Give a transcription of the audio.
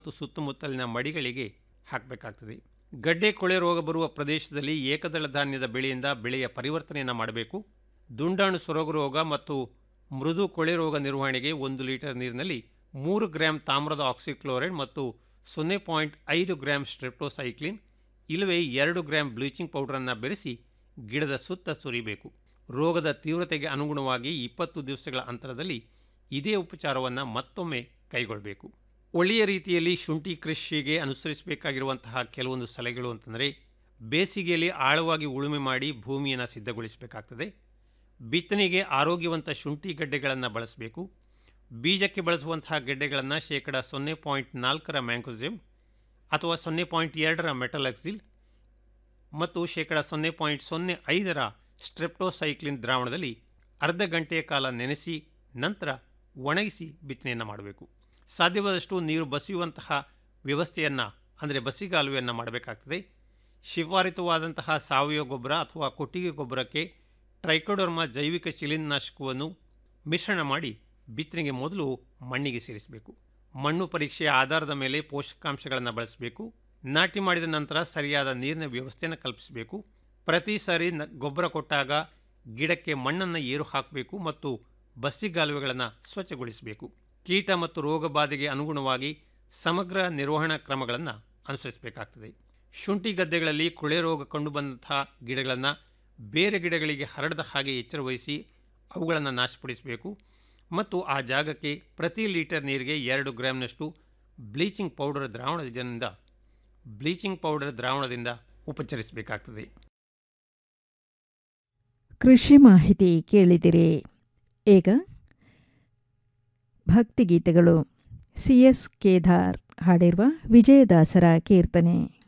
ಮತ್ತು ಸುತ್ತಮುತ್ತಲಿನ ಮಡಿಗಳಿಗೆ ಹಾಕಬೇಕಾಗ್ತದೆ ಗಡ್ಡೆ ಕೊಳೆ ರೋಗ ಬರುವ ಪ್ರದೇಶದಲ್ಲಿ ಏಕದಳ ಧಾನ್ಯದ ಬೆಳೆಯಿಂದ ಬೆಳೆಯ ಪರಿವರ್ತನೆಯನ್ನು ಮಾಡಬೇಕು ದುಂಡಾಣು ಸೊರಗು ರೋಗ ಮತ್ತು ಮೃದು ಕೊಳೆ ರೋಗ ನಿರ್ವಹಣೆಗೆ ಒಂದು ಲೀಟರ್ ನೀರಿನಲ್ಲಿ ಮೂರು ಗ್ರಾಂ ತಾಮ್ರದ ಆಕ್ಸಿಕ್ಲೋರೈಡ್ ಮತ್ತು ಸೊನ್ನೆ ಪಾಯಿಂಟ್ ಐದು ಗ್ರಾಂ ಸ್ಟ್ರೆಪ್ಟೋಸೈಕ್ಲಿನ್ ಇಲ್ಲವೇ ಎರಡು ಗ್ರಾಂ ಬ್ಲೀಚಿಂಗ್ ಪೌಡರನ್ನು ಬೆರೆಸಿ ಗಿಡದ ಸುತ್ತ ಸುರಿಬೇಕು ರೋಗದ ತೀವ್ರತೆಗೆ ಅನುಗುಣವಾಗಿ ಇಪ್ಪತ್ತು ದಿವಸಗಳ ಅಂತರದಲ್ಲಿ ಇದೇ ಉಪಚಾರವನ್ನು ಮತ್ತೊಮ್ಮೆ ಕೈಗೊಳ್ಳಬೇಕು ಒಳ್ಳೆಯ ರೀತಿಯಲ್ಲಿ ಶುಂಠಿ ಕೃಷಿಗೆ ಅನುಸರಿಸಬೇಕಾಗಿರುವಂತಹ ಕೆಲವೊಂದು ಸಲಹೆಗಳು ಅಂತಂದರೆ ಬೇಸಿಗೆಯಲ್ಲಿ ಆಳವಾಗಿ ಉಳುಮೆ ಮಾಡಿ ಭೂಮಿಯನ್ನು ಸಿದ್ಧಗೊಳಿಸಬೇಕಾಗ್ತದೆ ಬಿತ್ತನೆಗೆ ಆರೋಗ್ಯವಂತ ಶುಂಠಿ ಗಡ್ಡೆಗಳನ್ನು ಬಳಸಬೇಕು ಬೀಜಕ್ಕೆ ಬಳಸುವಂತಹ ಗೆಡ್ಡೆಗಳನ್ನು ಶೇಕಡ ಸೊನ್ನೆ ಪಾಯಿಂಟ್ ನಾಲ್ಕರ ಮ್ಯಾಂಕೋಸಿಮ್ ಅಥವಾ ಸೊನ್ನೆ ಪಾಯಿಂಟ್ ಎರಡರ ಮೆಟಲಕ್ಸಿಲ್ ಮತ್ತು ಶೇಕಡ ಸೊನ್ನೆ ಪಾಯಿಂಟ್ ಸೊನ್ನೆ ಐದರ ಸ್ಟ್ರೆಪ್ಟೋಸೈಕ್ಲಿನ್ ದ್ರಾವಣದಲ್ಲಿ ಅರ್ಧ ಗಂಟೆಯ ಕಾಲ ನೆನೆಸಿ ನಂತರ ಒಣಗಿಸಿ ಬಿತ್ತನೆಯನ್ನು ಮಾಡಬೇಕು ಸಾಧ್ಯವಾದಷ್ಟು ನೀರು ಬಸಿಯುವಂತಹ ವ್ಯವಸ್ಥೆಯನ್ನು ಅಂದರೆ ಬಸಿಗಾಲುವೆಯನ್ನು ಮಾಡಬೇಕಾಗ್ತದೆ ಶಿಫಾರಿತವಾದಂತಹ ಸಾವಯವ ಗೊಬ್ಬರ ಅಥವಾ ಕೊಟ್ಟಿಗೆ ಗೊಬ್ಬರಕ್ಕೆ ಟ್ರೈಕೋಡರ್ಮ ಜೈವಿಕ ಶಿಲೀನಾಶಕವನ್ನು ಮಿಶ್ರಣ ಮಾಡಿ ಬಿತ್ತನೆಗೆ ಮೊದಲು ಮಣ್ಣಿಗೆ ಸೇರಿಸಬೇಕು ಮಣ್ಣು ಪರೀಕ್ಷೆಯ ಆಧಾರದ ಮೇಲೆ ಪೋಷಕಾಂಶಗಳನ್ನು ಬಳಸಬೇಕು ನಾಟಿ ಮಾಡಿದ ನಂತರ ಸರಿಯಾದ ನೀರಿನ ವ್ಯವಸ್ಥೆಯನ್ನು ಕಲ್ಪಿಸಬೇಕು ಪ್ರತಿ ಸಾರಿ ನ ಗೊಬ್ಬರ ಕೊಟ್ಟಾಗ ಗಿಡಕ್ಕೆ ಮಣ್ಣನ್ನು ಏರು ಹಾಕಬೇಕು ಮತ್ತು ಬಸ್ಸಿಗಾಲುವೆಗಳನ್ನು ಸ್ವಚ್ಛಗೊಳಿಸಬೇಕು ಕೀಟ ಮತ್ತು ರೋಗ ಬಾಧೆಗೆ ಅನುಗುಣವಾಗಿ ಸಮಗ್ರ ನಿರ್ವಹಣಾ ಕ್ರಮಗಳನ್ನು ಅನುಸರಿಸಬೇಕಾಗ್ತದೆ ಶುಂಠಿ ಗದ್ದೆಗಳಲ್ಲಿ ಕೊಳೆ ರೋಗ ಕಂಡುಬಂದಂತಹ ಗಿಡಗಳನ್ನು ಬೇರೆ ಗಿಡಗಳಿಗೆ ಹರಡದ ಹಾಗೆ ಎಚ್ಚರವಹಿಸಿ ಅವುಗಳನ್ನು ನಾಶಪಡಿಸಬೇಕು ಮತ್ತು ಆ ಜಾಗಕ್ಕೆ ಪ್ರತಿ ಲೀಟರ್ ನೀರಿಗೆ ಎರಡು ಗ್ರಾಮ್ನಷ್ಟು ಬ್ಲೀಚಿಂಗ್ ಪೌಡರ್ ದ್ರಾವಣದಿಂದ ಬ್ಲೀಚಿಂಗ್ ಪೌಡರ್ ದ್ರಾವಣದಿಂದ ಉಪಚರಿಸಬೇಕಾಗ್ತದೆ ಕೃಷಿ ಮಾಹಿತಿ ಕೇಳಿದಿರಿ ಈಗ ಭಕ್ತಿಗೀತೆಗಳು ಸಿ ಎಸ್ ಕೇದಾರ್ ಹಾಡಿರುವ ವಿಜಯದಾಸರ ಕೀರ್ತನೆ